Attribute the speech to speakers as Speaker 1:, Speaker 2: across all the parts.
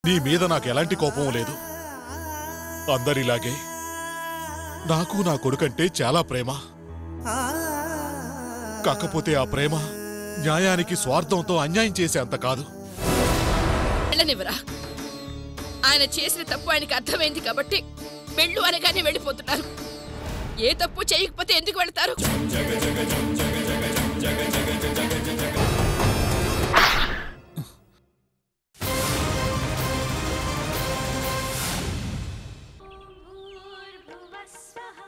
Speaker 1: నీ మీద నాకు ఎలాంటి కోపం లేదు అందరిలాగే నాకు నా కొడుకంటే చాలా ప్రేమ కాకపోతే ఆ ప్రేమ న్యాయానికి స్వార్థంతో అన్యాయం చేసే అంత కాదు
Speaker 2: వెళ్ళనివ్వరా ఆయన చేసిన తప్పు ఆయనకి అర్థమైంది కాబట్టి వెళ్ళు అనగానే వెళ్ళిపోతున్నారు ఏ తప్పు చేయకపోతే ఎందుకు వెళ్తారు
Speaker 3: भूर्भुवस्वः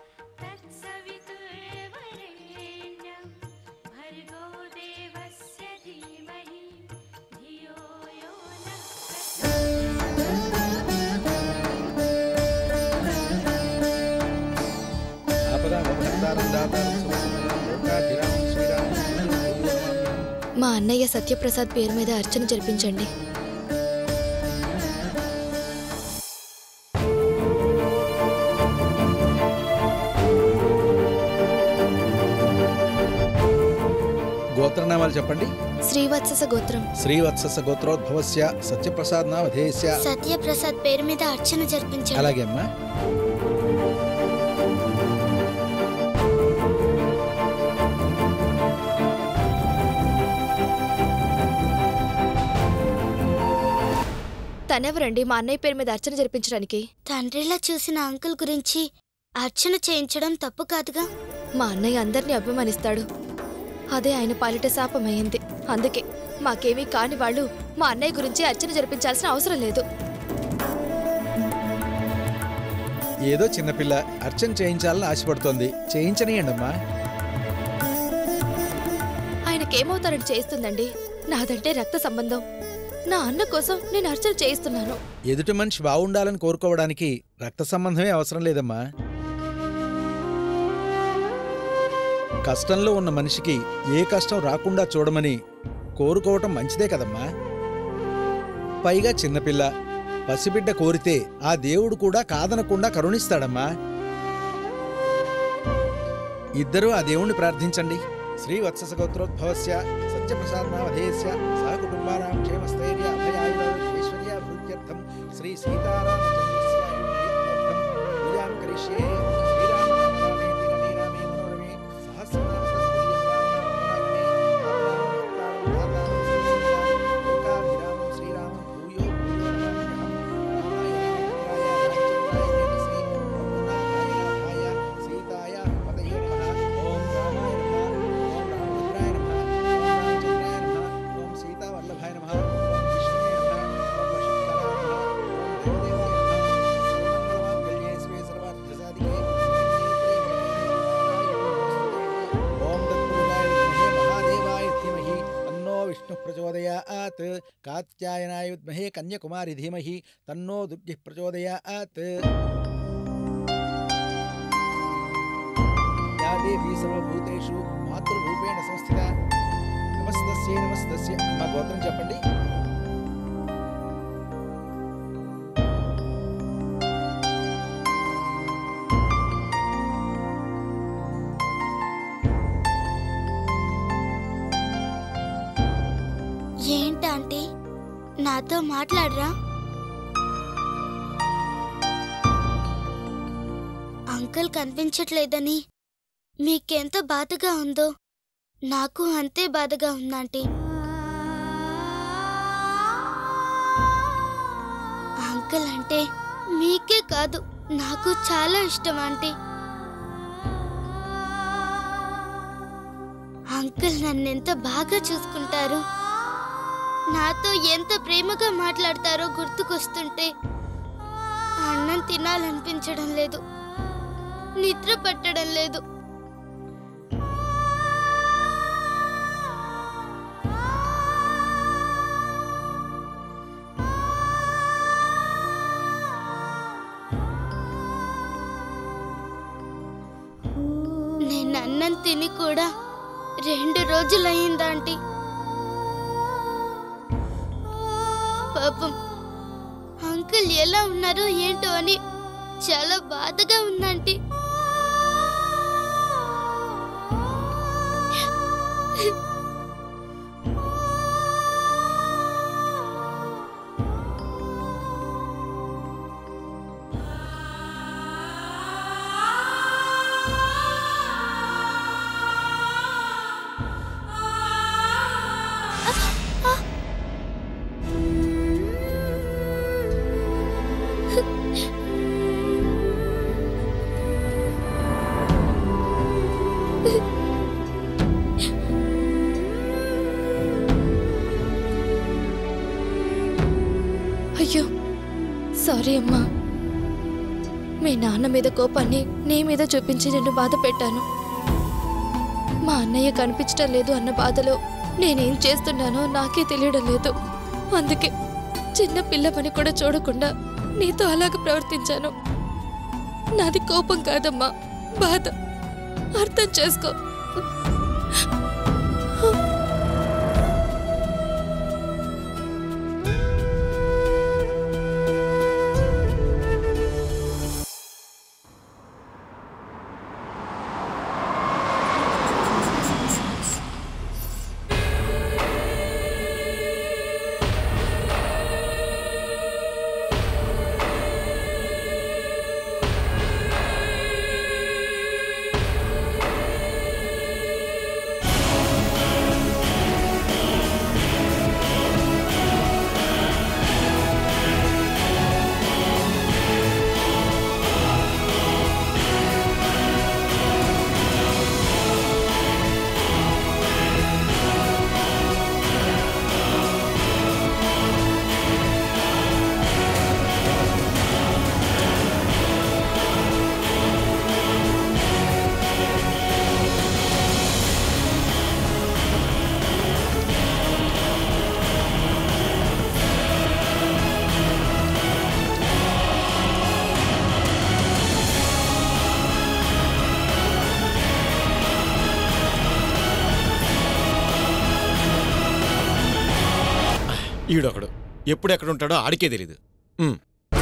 Speaker 3: तत्सवितुर्वरेण्यं भर्गो देवस्य धीमहि धियो यो नः प्रचोदयात्।
Speaker 4: మా అన్నయ్య సత్యప్రసాద్ పేరు మీద అర్చన జరిపించండి
Speaker 5: గోత్రనామాలు చెప్పండి
Speaker 4: శ్రీవత్సస గోత్రం
Speaker 5: శ్రీవత్సస గోత్రోద్భవస్య సత్యప్రసాద్ నామధేయస్య
Speaker 6: సత్యప్రసాద్ పేరు మీద అర్చన జరిపించండి
Speaker 5: అలాగే అమ్మా
Speaker 4: తనెవరండి మా అన్నయ్య పేరు మీద అర్చన జరిపించడానికి
Speaker 6: తండ్రిలా చూసిన అంకుల్ గురించి అర్చన చేయించడం తప్పు కాదుగా
Speaker 4: మా అన్నయ్య అందరినీ అభిమానిస్తాడు అదే ఆయన పాలిట శాపమైంది అందుకే మాకేమీ కాని వాళ్ళు మా అన్నయ్య గురించి అర్చన జరిపించాల్సిన అవసరం లేదు
Speaker 5: ఏదో చిన్నపిల్ల అర్చన చేయించాలని ఆశపడుతోంది చేయించనియండమ్మా
Speaker 4: ఆయనకేమవుతారని చేయిస్తుందండి నాదంటే రక్త సంబంధం నా అన్న కోసం నేను అర్చన చేయిస్తున్నాను
Speaker 5: ఎదుటి మనిషి బాగుండాలని కోరుకోవడానికి రక్త సంబంధమే అవసరం లేదమ్మా కష్టంలో ఉన్న మనిషికి ఏ కష్టం రాకుండా చూడమని కోరుకోవటం మంచిదే కదమ్మా పైగా చిన్నపిల్ల పసిబిడ్డ కోరితే ఆ దేవుడు కూడా కాదనకుండా కరుణిస్తాడమ్మా ఇద్దరూ ఆ దేవుణ్ణి ప్రార్థించండి శ్రీ వత్సస గోత్రోద్భవస్య సత్యప్రసాదనామధేయస్య సహ కుటుంబానాం క్షేమస్థైర్య అభయాయురైశ్వర్య వృత్యర్థం శ్రీ సీతారామచంద్రస్య ప్రీత్యర్థం పూజాం కరిష్యే శ్రీరామనామేతి రమే రామే మనోరమే సహస్రనామ తత్తుల్యం రామ నామ నమే ఆప్యాం భక్తాం లోకాభిరామం శ్రీరామం భూయో భూయో నమామ్యహం రామాయ రామచంద్రాయ వేదసే రఘునాథాయ నాథాయ సీతాయ పతయే నమః ఓం రామాయ నమః ఓం రామభద్రాయ నమః ఓం రామచంద్రాయ నమః ఓం సీతావల్లభాయ నమః ఓం విష్ణువే నమః ఓం వశిష్ఠాయ నమః ఓం దేవదేవాయ నమః సర్వమంగళమాంగళ్యే శివే సర్వార్థసాధికే ఓం తత్పురుషాయ విద్మహే మహాదేవాయ ధీమహి తన్నో విష్ణు ప్రచోదయాత్ కాత్యాయనాయ విద్మహే కన్యకుమారి ధీమహి తన్నో దుర్గి ప్రచోదయాత్ యా దేవీ సర్వభూతేషు మాతృరూపేణ సంస్థిత నమస్తస్యే నమస్తస్య మా గోత్రం చెప్పండి
Speaker 6: ఏంటంటే నాతో మాట్లాడరా అంకుల్ కనిపించట్లేదని మీకెంత బాధగా ఉందో నాకు అంతే బాధగా ఉందంటీ అంకుల్ అంటే మీకే కాదు నాకు చాలా ఇష్టం ఆంటీ అంకుల్ నన్నెంత బాగా చూసుకుంటారు నాతో ఎంత ప్రేమగా మాట్లాడతారో గుర్తుకొస్తుంటే అన్నం తినాలనిపించడం లేదు నిద్ర పట్టడం లేదు నేను అన్నం తిని కూడా రెండు రోజులయ్యిందాంటీ పాపం అంకుల్ ఎలా ఉన్నారో ఏంటో అని చాలా బాధగా ఉందంటీ
Speaker 4: అయ్యో సారీ అమ్మా మీ నాన్న మీద కోపాన్ని నీ మీద చూపించి నిన్ను బాధ పెట్టాను మా అన్నయ్య కనిపించడం లేదు అన్న బాధలో నేనేం చేస్తున్నానో నాకే తెలియడం లేదు అందుకే చిన్న పిల్లవని కూడా చూడకుండా నీతో అలాగ ప్రవర్తించాను నాది కోపం కాదమ్మా బాధ అర్థం చేసుకో
Speaker 7: ఈడొకడు ఎప్పుడు ఎక్కడ ఉంటాడో ఆడికే తెలీదు ఉమ్.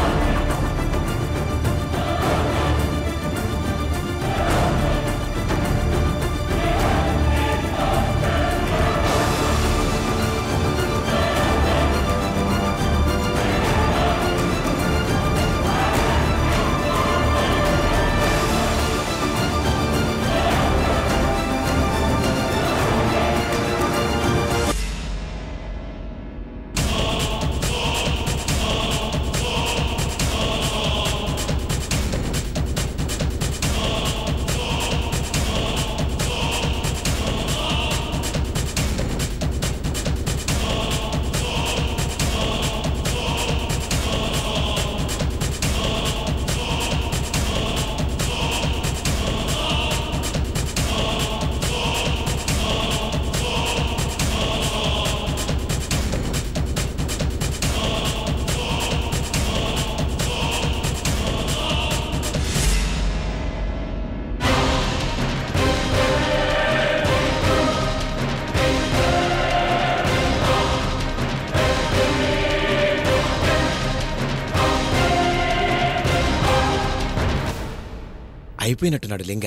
Speaker 7: అయిపోయినట్టున్నాడు లింగ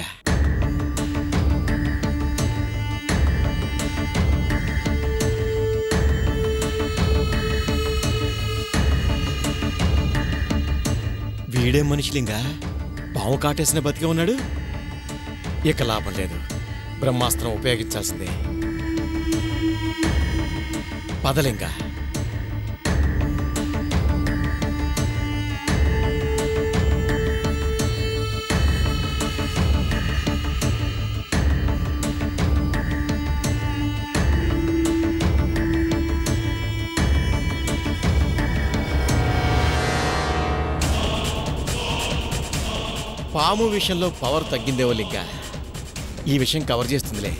Speaker 7: వీడే మనిషి లింగ పాము కాటేసిన బతికే ఉన్నాడు ఇక లాభం లేదు బ్రహ్మాస్త్రం ఉపయోగించాల్సిందే పదలింగ పాము విషయంలో పవర్ తగ్గిందేవో లింగ ఈ విషయం కవర్ చేస్తుందిలే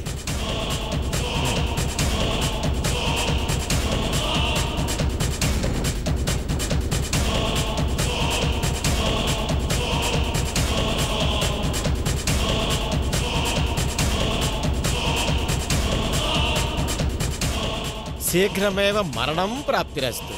Speaker 7: శీఘ్రమేవ మరణం ప్రాప్తిరస్తు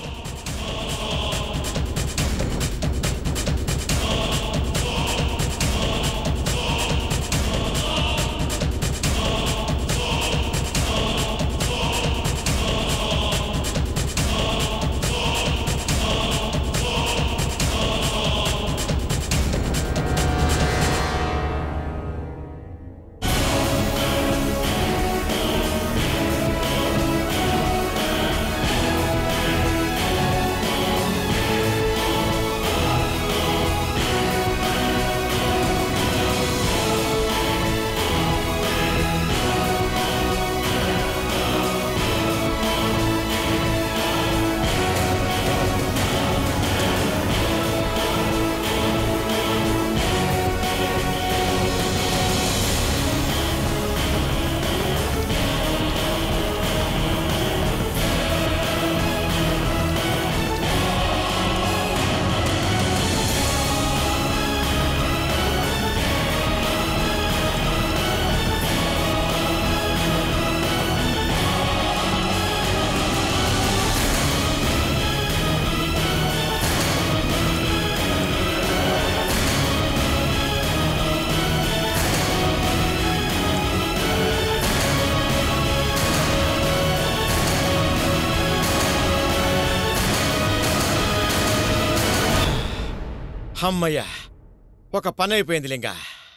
Speaker 7: అమ్మయ్యా ఒక పని అయిపోయింది లింగా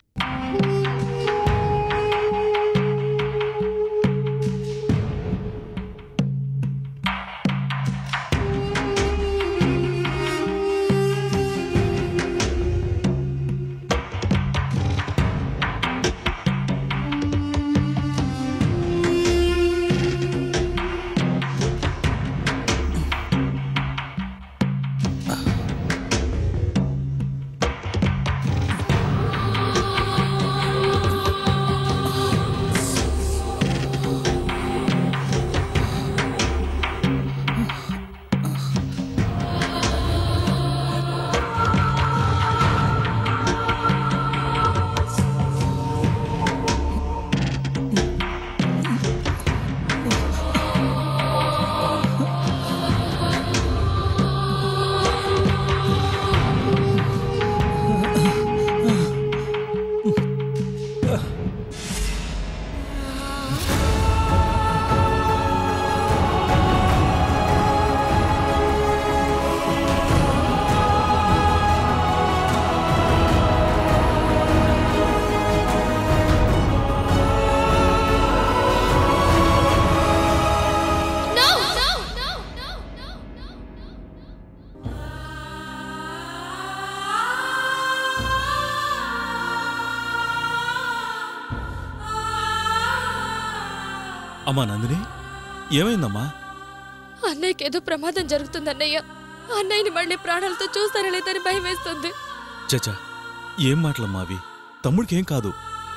Speaker 8: అమ్మా నందిని ఏమైందమ్మా
Speaker 4: అన్నయ్యకి ఏదో ప్రమాదం జరుగుతుంది అన్నయ్య అన్నయ్యని మళ్ళీ ప్రాణాలతో చూస్తారా లేదని భయం వేస్తుంది
Speaker 8: చచా ఏం మాటలమ్మా అవి తమ్ముడికి ఏం కాదు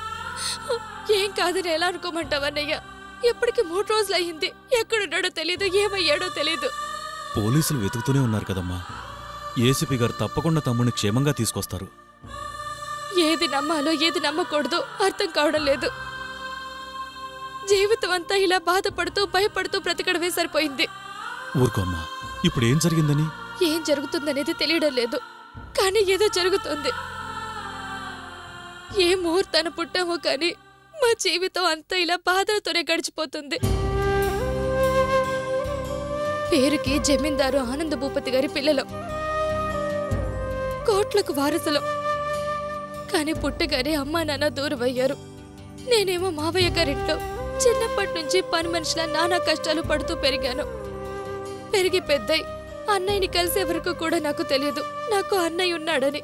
Speaker 4: ఏం కాదని ఎలా అనుకోమంటావు అన్నయ్య ఇప్పటికి మూడు రోజులు అయింది ఎక్కడున్నాడో తెలీదు ఏమయ్యాడో తెలీదు
Speaker 8: పోలీసులు వెతుకుతూనే ఉన్నారు కదమ్మా ఏసీపీ గారు తప్పకుండా తమ్ముడిని క్షేమంగా తీసుకొస్తారు
Speaker 4: ఏది నమ్మాలో ఏది నమ్మకూడదో అర్థం కావడం లేదు జీవితం అంతా ఇలా బాధపడుతూ భయపడుతూ బ్రతకడమే సరిపోయింది
Speaker 8: ఊరుకో అమ్మా ఇప్పుడు ఏం జరిగిందని
Speaker 4: ఏం జరుగుతుందనేది తెలియడం లేదు కానీ ఏదో జరుగుతుంది ఏ ముహూర్తాన పుట్టామో కానీ మా జీవితం అంతా ఇలా బాధలతోనే గడిచిపోతుంది పేరుకి జమీందారు ఆనంద భూపతి గారి పిల్లలం కోట్లకు వారసులం కానీ పుట్టగానే అమ్మా నాన్న దూరం అయ్యారు నేనేమో మావయ్య గారింట్లో చిన్నప్పటి నుంచి పని మనిషిలా నానా కష్టాలు పడుతూ పెరిగాను పెరిగి పెద్దయి అన్నయ్యని కలిసే వరకు కూడా నాకు తెలియదు నాకు అన్నయ్య ఉన్నాడని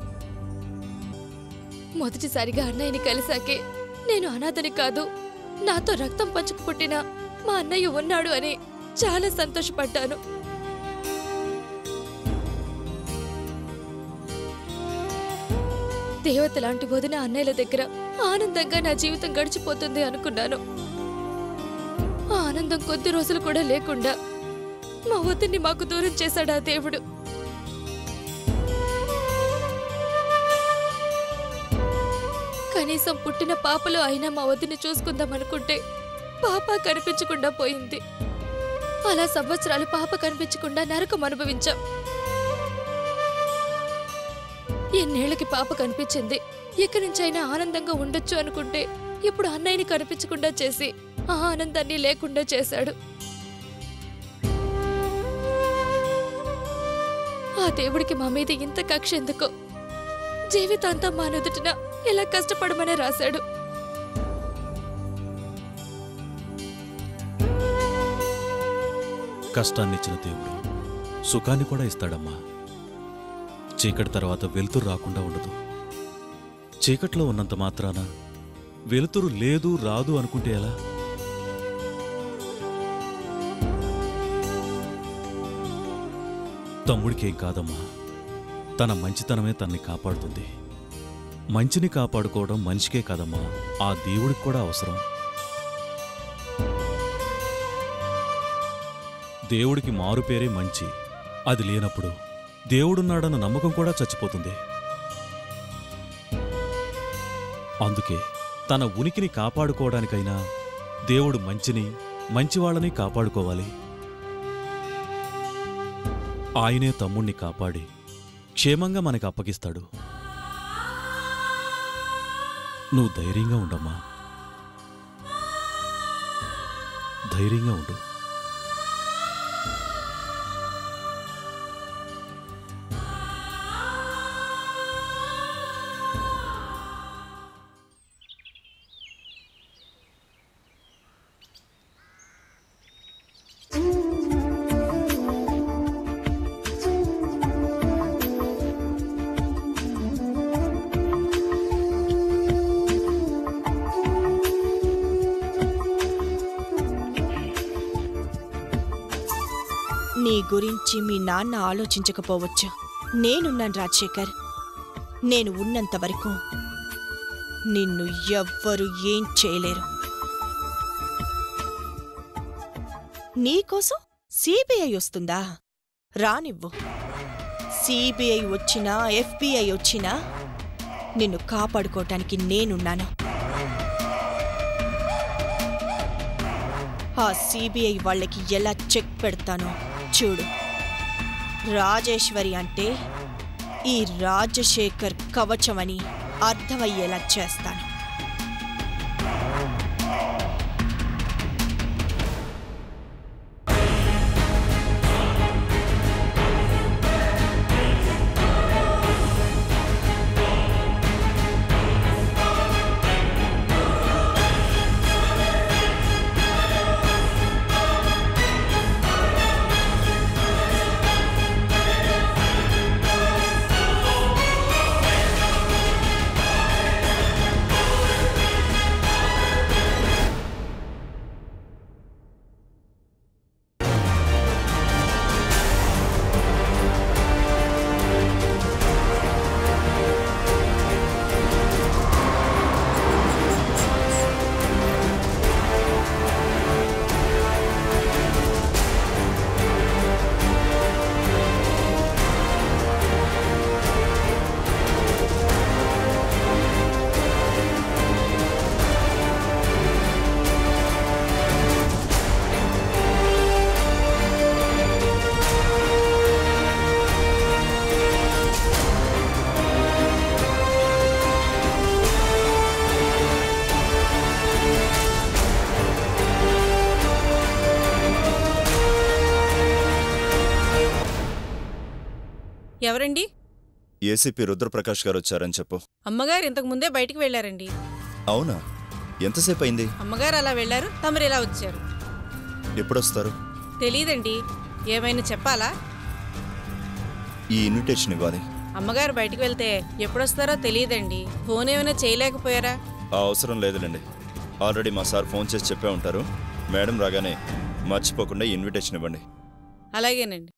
Speaker 4: మొదటిసారిగా అన్నయ్యని కలిసాకే నేను అనాథని కాదు నాతో రక్తం పంచుకు పుట్టిన మా అన్నయ్య ఉన్నాడు అని చాలా సంతోషపడ్డాను దేవత లాంటి వదిన అన్నయ్యల దగ్గర ఆనందంగా నా జీవితం గడిచిపోతుంది అనుకున్నాను ఆ ఆనందం కొద్ది రోజులు కూడా లేకుండా మా వదిన్ని మాకు దూరం చేశాడు ఆ దేవుడు కనీసం పుట్టిన పాపలో అయినా మా వదిని చూసుకుందాం అనుకుంటే పాప కనిపించకుండా పోయింది అలా సంవత్సరాలు పాప కనిపించకుండా నరకం అనుభవించాం ఎన్నేళ్లకి పాప కనిపించింది ఇక్కడి నుంచైనా ఆనందంగా ఉండొచ్చు అనుకుంటే ఇప్పుడు అన్నయ్యని కనిపించకుండా చేసి ఆ ఆనందాన్ని లేకుండా చేశాడు ఆ దేవుడికి మా మీద ఇంత కక్ష ఎందుకో జీవితాంతం మా నుదుటిన ఇలా కష్టపడమనే రాశాడు
Speaker 8: కష్టాన్నిచ్చిన దేవుడు సుఖాన్ని కూడా ఇస్తాడమ్మా చీకటి తర్వాత వెలుతురు రాకుండా ఉండదు చీకట్లో ఉన్నంత మాత్రాన వెలుతురు లేదు రాదు అనుకుంటే ఎలా తమ్ముడికేం కాదమ్మా తన మంచితనమే తన్ని కాపాడుతుంది మంచిని కాపాడుకోవడం మనిషికే కాదమ్మా ఆ దేవుడికి కూడా అవసరం దేవుడికి మారు పేరే మంచి అది లేనప్పుడు దేవుడున్నాడన్న నమ్మకం కూడా చచ్చిపోతుంది అందుకే తన ఉనికిని కాపాడుకోవడానికైనా దేవుడు మంచిని మంచివాళ్ళని కాపాడుకోవాలి ఆయనే తమ్ముణ్ణి కాపాడి క్షేమంగా మనకి అప్పగిస్తాడు నువ్వు ధైర్యంగా ఉండమ్మా ధైర్యంగా ఉండు
Speaker 9: గురించి మీ నాన్న ఆలోచించకపోవచ్చు నేనున్నాను రాజశేఖర్ నేను ఉన్నంత వరకు నిన్ను ఎవ్వరు ఏం చేయలేరు నీకోసం సిబిఐ వస్తుందా రానివ్వు సిబిఐ వచ్చినా ఎఫ్బిఐ వచ్చినా నిన్ను కాపాడుకోవటానికి నేనున్నాను ఆ సిబిఐ వాళ్ళకి ఎలా చెక్ పెడతానో చూడు రాజేశ్వరి అంటే ఈ రాజశేఖర్ కవచమని అర్థమయ్యేలా చేస్తాను
Speaker 10: ఎవరండి
Speaker 11: ఏసీపీ రుద్రప్రకాష్ గారు వచ్చారని చెప్పు
Speaker 10: అమ్మగారు ఇంతకు ముందే బయటికి వెళ్ళారండి
Speaker 11: అవునా ఎంతసేపు అయింది
Speaker 10: అమ్మగారు అలా వెళ్ళారు తమరు ఇలా వచ్చారు
Speaker 11: ఎప్పుడొస్తారు
Speaker 10: తెలీదండి ఏమైనా చెప్పాలా
Speaker 11: ఈ ఇన్విటేషన్ ఇవ్వాలి
Speaker 10: అమ్మగారు బయటికి వెళ్తే ఎప్పుడొస్తారో తెలియదండి ఫోన్ ఏమైనా చేయలేకపోయారా
Speaker 11: ఆ అవసరం లేదులేండి ఆల్రెడీ మా సార్ ఫోన్ చేసి చెప్పే ఉంటారు మేడం రాగానే మర్చిపోకుండా ఈ ఇన్విటేషన్ ఇవ్వండి
Speaker 10: అలాగేనండి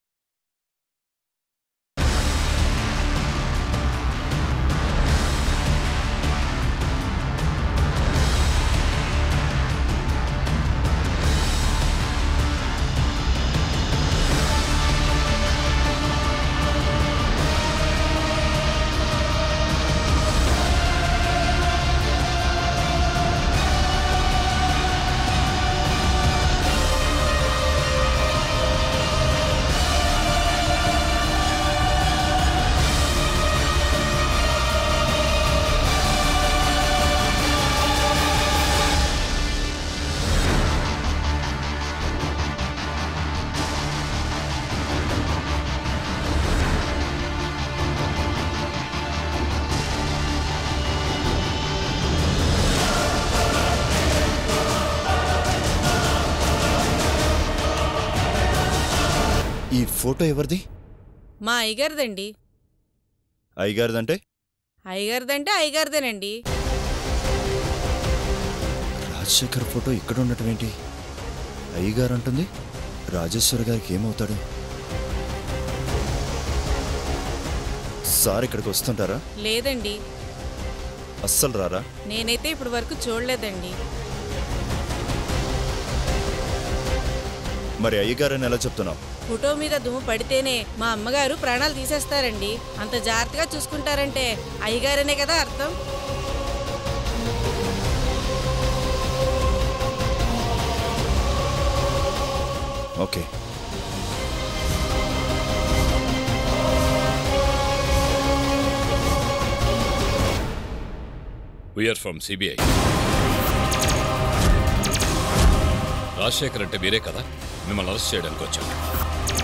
Speaker 11: ఈ ఫోటో ఎవరిది
Speaker 10: మా అయ్యగారిదండి
Speaker 11: అయ్యగారిదంటే
Speaker 10: అయ్యగారిదంటే అయ్యగారిదేనండి
Speaker 11: రాజశేఖర్ ఫోటో ఇక్కడ ఉండటం ఏంటి అయ్యగారు అంటుంది రాజేశ్వరి గారికి ఏమవుతాడు సార్ ఇక్కడికి వస్తుంటారా
Speaker 10: లేదండి
Speaker 11: అస్సలు రారా
Speaker 10: నేనైతే ఇప్పటి వరకు చూడలేదండి
Speaker 11: మరి అయ్యగారని ఎలా చెప్తున్నావు
Speaker 10: ఫోటో మీద దుమ్ము పడితేనే మా అమ్మగారు ప్రాణాలు తీసేస్తారండి అంత జాగ్రత్తగా చూసుకుంటారంటే అయ్యగారనే కదా అర్థం
Speaker 11: okay
Speaker 12: we are from CBI Rajasekhar అంటే మీరే కదా మిమ్మల్ని అరెస్ట్ చేయడానికి వచ్చాను